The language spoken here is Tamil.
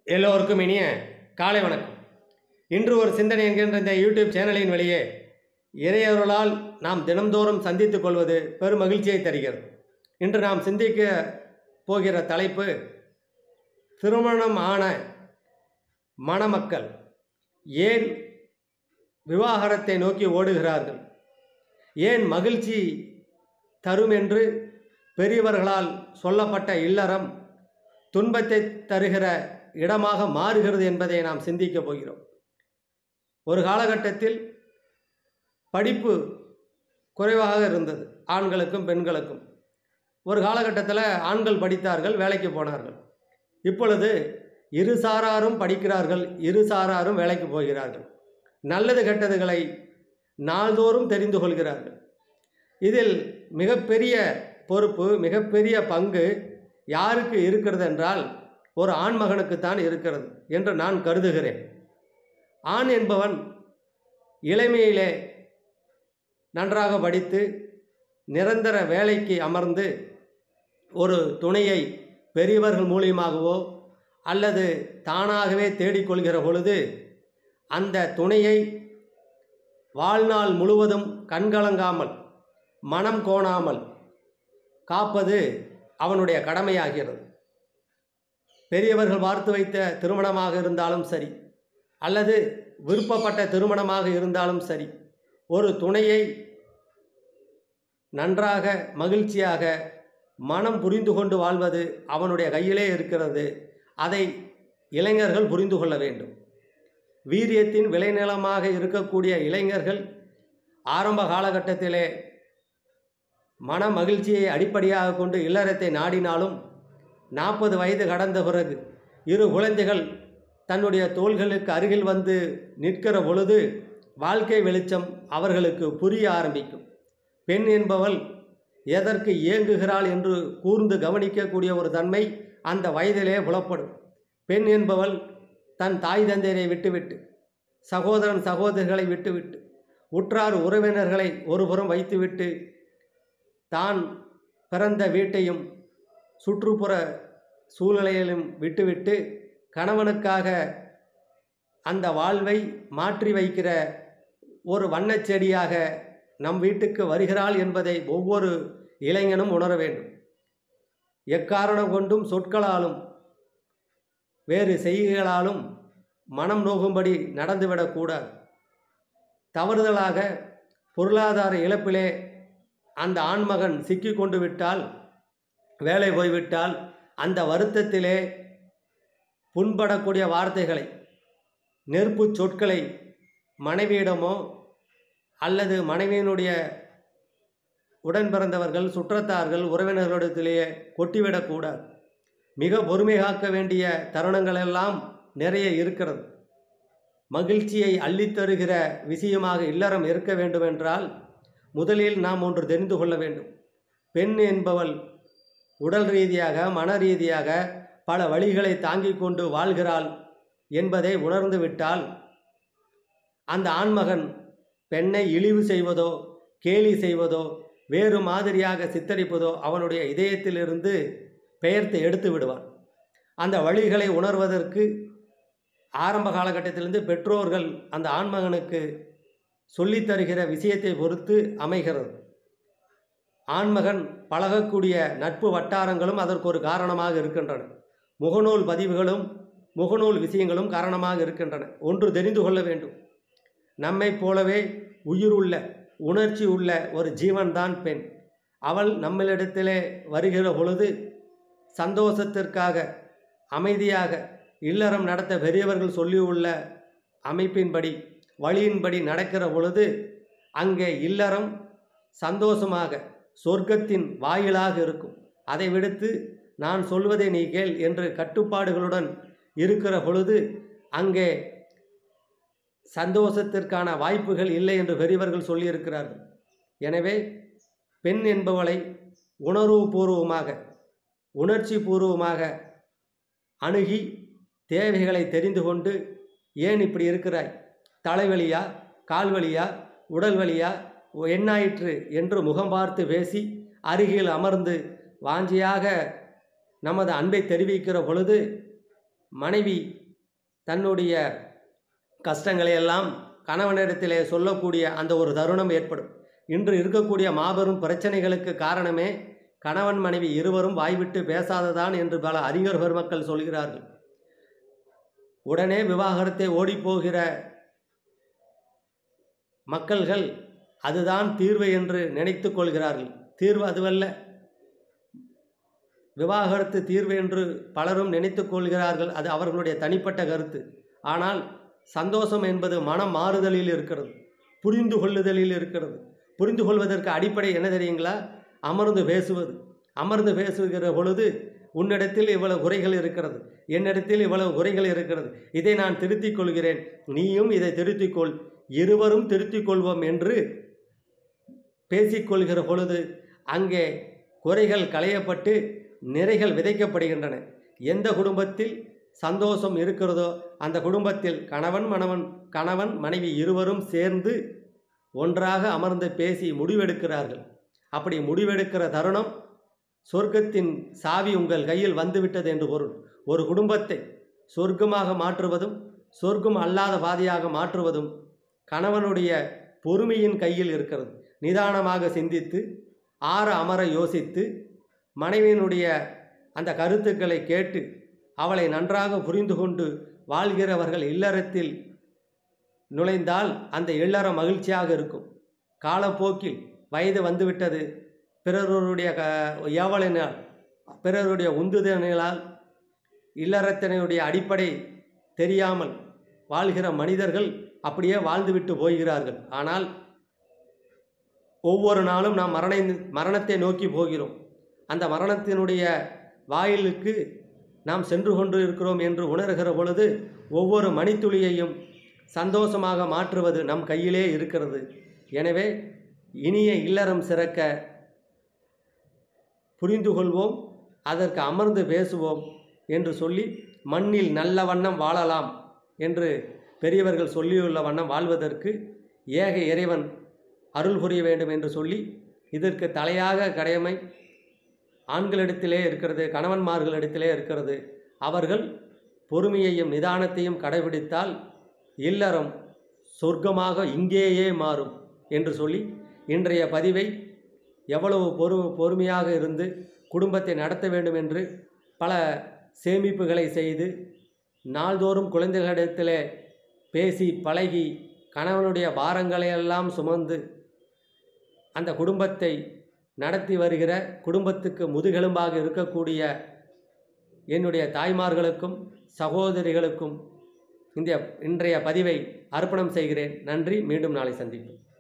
எல்லோருக்கும் இனிய காலை வணக்கம் இன்று ஒரு சிந்தனை என்கின்ற இந்த யூடியூப் சேனலின் வழியே இறையருளால் நாம் தினம்தோறும் சந்தித்துக் கொள்வது பெரும் மகிழ்ச்சியை தருகிறது இன்று நாம் சிந்திக்க போகிற தலைப்பு திருமணம் ஆன மணமக்கள் ஏன் விவாகரத்தை நோக்கி ஓடுகிறார்கள் ஏன் மகிழ்ச்சி தரும் என்று பெரியவர்களால் சொல்லப்பட்ட இல்லறம் துன்பத்தை தருகிற இடமாக மாறுகிறது என்பதை நாம் சிந்திக்கப் போகிறோம் ஒரு காலகட்டத்தில் படிப்பு குறைவாக இருந்தது ஆண்களுக்கும் பெண்களுக்கும் ஒரு காலகட்டத்தில் ஆண்கள் படித்தார்கள் வேலைக்கு போனார்கள் இப்பொழுது இரு சாராரும் படிக்கிறார்கள் இரு சாராரும் வேலைக்கு போகிறார்கள் நல்லது கெட்டதுகளை நாள்தோறும் தெரிந்து கொள்கிறார்கள் இதில் மிகப்பெரிய பொறுப்பு மிகப்பெரிய பங்கு யாருக்கு இருக்கிறது என்றால் ஒரு ஆண்மகனுக்குத்தான் இருக்கிறது என்று நான் கருதுகிறேன் ஆண் என்பவன் இளமையிலே நன்றாக படித்து நிரந்தர வேலைக்கு அமர்ந்து ஒரு துணையை பெரியவர்கள் மூலியமாகவோ அல்லது தானாகவே தேடிக்கொள்கிற பொழுது அந்த துணையை வாழ்நாள் முழுவதும் கண்கலங்காமல் மனம் கோணாமல் காப்பது அவனுடைய கடமையாகிறது பெரியவர்கள் பார்த்து வைத்த திருமணமாக இருந்தாலும் சரி அல்லது விருப்பப்பட்ட திருமணமாக இருந்தாலும் சரி ஒரு துணையை நன்றாக மகிழ்ச்சியாக மனம் புரிந்து கொண்டு வாழ்வது அவனுடைய கையிலே இருக்கிறது அதை இளைஞர்கள் புரிந்து கொள்ள வேண்டும் வீரியத்தின் விளைநிலமாக இருக்கக்கூடிய இளைஞர்கள் ஆரம்ப காலகட்டத்திலே மன மகிழ்ச்சியை அடிப்படையாக கொண்டு இல்லறத்தை நாடினாலும் நாற்பது வயது கடந்த பிறகு இரு குழந்தைகள் தன்னுடைய தோள்களுக்கு அருகில் வந்து நிற்கிற பொழுது வாழ்க்கை வெளிச்சம் அவர்களுக்கு புரிய ஆரம்பிக்கும் பெண் என்பவள் எதற்கு இயங்குகிறாள் என்று கூர்ந்து கவனிக்கக்கூடிய ஒரு தன்மை அந்த வயதிலே புலப்படும் பெண் என்பவள் தன் தாய் தந்தையரை விட்டுவிட்டு சகோதரன் சகோதரிகளை விட்டுவிட்டு உற்றார் உறவினர்களை ஒருபுறம் வைத்துவிட்டு தான் பிறந்த வீட்டையும் சுற்றுப்புற சூழ்நிலையிலும் விட்டுவிட்டு கணவனுக்காக அந்த வாழ்வை மாற்றி வைக்கிற ஒரு வண்ணச் செடியாக நம் வீட்டுக்கு வருகிறாள் என்பதை ஒவ்வொரு இளைஞனும் உணர வேண்டும் எக்காரணம் கொண்டும் சொற்களாலும் வேறு செய்கைகளாலும் மனம் நோகும்படி நடந்துவிடக்கூடாது தவறுதலாக பொருளாதார இழப்பிலே அந்த ஆண்மகன் சிக்கி கொண்டு விட்டால் வேலை போய்விட்டால் அந்த வருத்தத்திலே புண்படக்கூடிய வார்த்தைகளை நெருப்பு சொற்களை மனைவியிடமோ அல்லது மனைவியினுடைய உடன் பிறந்தவர்கள் சுற்றத்தார்கள் உறவினர்களிடத்திலேயே கொட்டிவிடக்கூடாது மிக பொறுமை காக்க வேண்டிய தருணங்கள் எல்லாம் நிறைய இருக்கிறது மகிழ்ச்சியை அள்ளித்தருகிற விஷயமாக இல்லறம் இருக்க வேண்டுமென்றால் முதலில் நாம் ஒன்று தெரிந்து கொள்ள வேண்டும் பெண் என்பவள் உடல் ரீதியாக மன ரீதியாக பல வழிகளை தாங்கிக் கொண்டு வாழ்கிறாள் என்பதை உணர்ந்து விட்டால் அந்த ஆண்மகன் பெண்ணை இழிவு செய்வதோ கேலி செய்வதோ வேறு மாதிரியாக சித்தரிப்பதோ அவனுடைய இதயத்திலிருந்து பெயர்த்து எடுத்து விடுவான் அந்த வழிகளை உணர்வதற்கு ஆரம்ப காலகட்டத்திலிருந்து பெற்றோர்கள் அந்த ஆண்மகனுக்கு சொல்லித் தருகிற விஷயத்தை பொறுத்து அமைகிறது ஆண்மகன் பழகக்கூடிய நட்பு வட்டாரங்களும் அதற்கு ஒரு காரணமாக இருக்கின்றன முகநூல் பதிவுகளும் முகநூல் விஷயங்களும் காரணமாக இருக்கின்றன ஒன்று தெரிந்து கொள்ள வேண்டும் நம்மைப் போலவே உயிருள்ள உணர்ச்சி உள்ள ஒரு ஜீவன்தான் பெண் அவள் நம்மளிடத்திலே வருகிற பொழுது சந்தோஷத்திற்காக அமைதியாக இல்லறம் நடத்த பெரியவர்கள் சொல்லியுள்ள அமைப்பின்படி வழியின்படி நடக்கிற பொழுது அங்கே இல்லறம் சந்தோஷமாக சொர்க்கத்தின் வாயிலாக இருக்கும் அதை விடுத்து நான் சொல்வதை நீ கேள் என்று கட்டுப்பாடுகளுடன் இருக்கிற பொழுது அங்கே சந்தோஷத்திற்கான வாய்ப்புகள் இல்லை என்று பெரியவர்கள் சொல்லியிருக்கிறார்கள் எனவே பெண் என்பவளை உணர்வுபூர்வமாக உணர்ச்சி பூர்வமாக அணுகி தேவைகளை தெரிந்து கொண்டு ஏன் இப்படி இருக்கிறாய் தலைவலியா கால்வலியா உடல் வலியா என்னாயிற்று என்று முகம் பார்த்து பேசி அருகில் அமர்ந்து வாஞ்சியாக நமது அன்பை தெரிவிக்கிற பொழுது மனைவி தன்னுடைய கஷ்டங்களை எல்லாம் கணவனிடத்திலே சொல்லக்கூடிய அந்த ஒரு தருணம் ஏற்படும் இன்று இருக்கக்கூடிய மாபெரும் பிரச்சனைகளுக்கு காரணமே கணவன் மனைவி இருவரும் வாய்விட்டு பேசாததான் என்று பல அறிஞர் பெருமக்கள் சொல்கிறார்கள் உடனே விவாகரத்தை ஓடிப்போகிற மக்கள்கள் அதுதான் தீர்வு என்று நினைத்து கொள்கிறார்கள் தீர்வு அதுவல்ல விவாகரத்து தீர்வு என்று பலரும் நினைத்து கொள்கிறார்கள் அது அவர்களுடைய தனிப்பட்ட கருத்து ஆனால் சந்தோஷம் என்பது மனம் மாறுதலில் இருக்கிறது புரிந்து கொள்ளுதலில் இருக்கிறது புரிந்து கொள்வதற்கு அடிப்படை என்ன தெரியுங்களா அமர்ந்து பேசுவது அமர்ந்து பேசுகிற பொழுது உன்னிடத்தில் இவ்வளவு குறைகள் இருக்கிறது என்னிடத்தில் இவ்வளவு குறைகள் இருக்கிறது இதை நான் திருத்திக் கொள்கிறேன் நீயும் இதை திருத்திக் கொள் இருவரும் திருத்திக் கொள்வோம் என்று பேசிக்கொள்கிற பொழுது அங்கே குறைகள் களையப்பட்டு நிறைகள் விதைக்கப்படுகின்றன எந்த குடும்பத்தில் சந்தோஷம் இருக்கிறதோ அந்த குடும்பத்தில் கணவன் மணவன் கணவன் மனைவி இருவரும் சேர்ந்து ஒன்றாக அமர்ந்து பேசி முடிவெடுக்கிறார்கள் அப்படி முடிவெடுக்கிற தருணம் சொர்க்கத்தின் சாவி உங்கள் கையில் வந்துவிட்டது என்று பொருள் ஒரு குடும்பத்தை சொர்க்கமாக மாற்றுவதும் சொர்க்கம் அல்லாத பாதையாக மாற்றுவதும் கணவனுடைய பொறுமையின் கையில் இருக்கிறது நிதானமாக சிந்தித்து ஆற அமர யோசித்து மனைவியினுடைய அந்த கருத்துக்களை கேட்டு அவளை நன்றாக புரிந்து கொண்டு வாழ்கிறவர்கள் இல்லறத்தில் நுழைந்தால் அந்த இல்லறம் மகிழ்ச்சியாக இருக்கும் காலப்போக்கில் வயது வந்துவிட்டது பிறருடைய க ஏவலினால் பிறருடைய உந்துதலினால் இல்லறத்தினுடைய அடிப்படை தெரியாமல் வாழ்கிற மனிதர்கள் அப்படியே வாழ்ந்துவிட்டு போகிறார்கள் ஆனால் ஒவ்வொரு நாளும் நாம் மரண மரணத்தை நோக்கி போகிறோம் அந்த மரணத்தினுடைய வாயிலுக்கு நாம் சென்று கொண்டு இருக்கிறோம் என்று உணர்கிற பொழுது ஒவ்வொரு மணித்துளியையும் சந்தோஷமாக மாற்றுவது நம் கையிலே இருக்கிறது எனவே இனிய இல்லறம் சிறக்க புரிந்து கொள்வோம் அதற்கு அமர்ந்து பேசுவோம் என்று சொல்லி மண்ணில் நல்ல வண்ணம் வாழலாம் என்று பெரியவர்கள் சொல்லியுள்ள வண்ணம் வாழ்வதற்கு ஏக இறைவன் அருள் புரிய வேண்டும் என்று சொல்லி இதற்கு தலையாக கடமை ஆண்களிடத்திலே இருக்கிறது கணவன்மார்களிடத்திலே இருக்கிறது அவர்கள் பொறுமையையும் நிதானத்தையும் கடைபிடித்தால் இல்லறம் சொர்க்கமாக இங்கேயே மாறும் என்று சொல்லி இன்றைய பதிவை எவ்வளவு பொறு பொறுமையாக இருந்து குடும்பத்தை நடத்த வேண்டும் என்று பல சேமிப்புகளை செய்து நாள்தோறும் குழந்தைகளிடத்திலே பேசி பழகி கணவனுடைய பாரங்களையெல்லாம் சுமந்து அந்த குடும்பத்தை நடத்தி வருகிற குடும்பத்துக்கு முதுகெலும்பாக இருக்கக்கூடிய என்னுடைய தாய்மார்களுக்கும் சகோதரிகளுக்கும் இந்த இன்றைய பதிவை அர்ப்பணம் செய்கிறேன் நன்றி மீண்டும் நாளை சந்திப்போம்